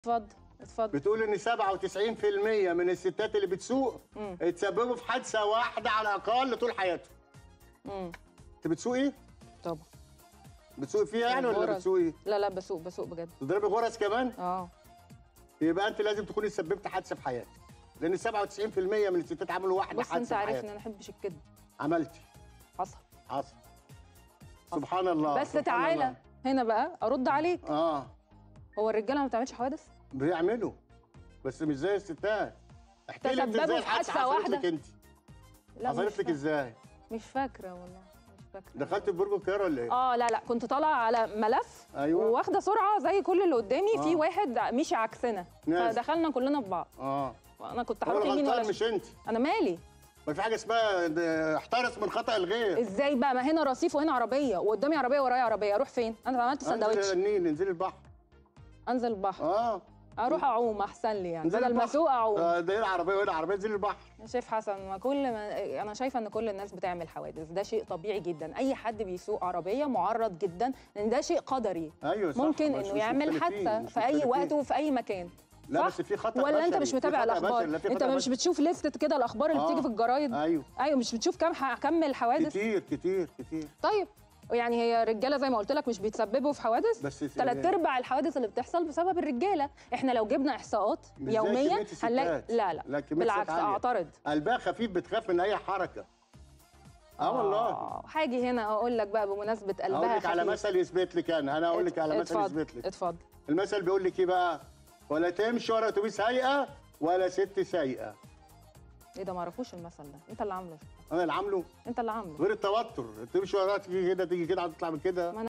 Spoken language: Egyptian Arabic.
اتفضل اتفضل بتقول ان 97% من الستات اللي بتسوق مم. اتسببوا في حادثه واحده على الاقل طول حياتهم امم انت بتسوق ايه طبعا بتسوق فيها يعني ولا غرز. بتسوق ايه لا لا بسوق بسوق بجد تضربي غرز كمان اه يبقى انت لازم تكوني سببت حادثه في حياتك لان 97% من الستات عملوا واحده بص انت حادثه في عارف ان حياتها انا ما بحبش الكذب عملتي حصل حصل سبحان الله بس سبحان تعالى الله. هنا بقى ارد عليك اه هو الرجاله ما بتعملش حوادث بيعملوا بس مش زي الستات احكي لي انت تسببوا ازاي في الحادثه حادثة حصلت لك واحدة؟ انت لا مش حصلت لك فاكرة. ازاي مش فاكره والله مش فاكره دخلت في برج القاهره ولا ايه اه لا لا كنت طالعه على ملف أيوة. وواخده سرعه زي كل اللي قدامي آه. في واحد مشي عكسنا ناس. فدخلنا كلنا في بعض اه وانا كنت هو حاطط يمين الغلطان ولا مش انت انا مالي ما في حاجه اسمها ده احترس من خطا الغير ازاي بقى ما هنا رصيف وهنا عربيه وقدامي عربيه ورايا عربيه اروح فين انا عملت انزل سندوتش النيل انزل البحر انزل البحر اه اروح اعوم احسن لي يعني انزل بدل ما البحر. اسوق اعوم آه، ده ايه العربيه وايه العربيه انزل البحر يا شيف حسن ما كل ما انا شايفه ان كل الناس بتعمل حوادث ده شيء طبيعي جدا اي حد بيسوق عربيه معرض جدا لان ده شيء قدري ايوه صح ممكن بس انه مش يعمل مختلفين، حادثه مش في اي مختلفين. وقت وفي اي مكان لا صح؟ بس في خطا ولا انت بشري، مش في متابع خطأ الاخبار بشري، لا، في انت خطأ مش بشري. بتشوف لستة كده الاخبار اللي آه. بتيجي في الجرايد ايوه ايوه مش بتشوف كام ح- كم الحوادث كتير كتير كتير طيب يعني هي الرجاله زي ما قلت لك مش بيتسببوا في حوادث بس ثلاث ارباع الحوادث اللي بتحصل بسبب الرجاله احنا لو جبنا احصاءات مش زي يوميا كمية الستات. هنلاقي لا لا, لا، كمية بالعكس الستات عالية. اعترض قلبها خفيف بتخاف من اي حركه اه والله آه، هاجي هنا اقول لك بقى بمناسبه قلبها اقول لك على خفيف. مثل يثبت لك انا انا اقول لك على مثل اتفضل يثبت لك اتفضل المثل بيقول لك ايه بقى ولا تمشي ورا اتوبيس هيئه ولا ست سايقه ايه ده ما اعرفوش المثل ده انت اللي عامله انا اللي عامله انت اللي عامله غير التوتر تمشي وراها تيجي كده تيجي كده هتطلع من كده ما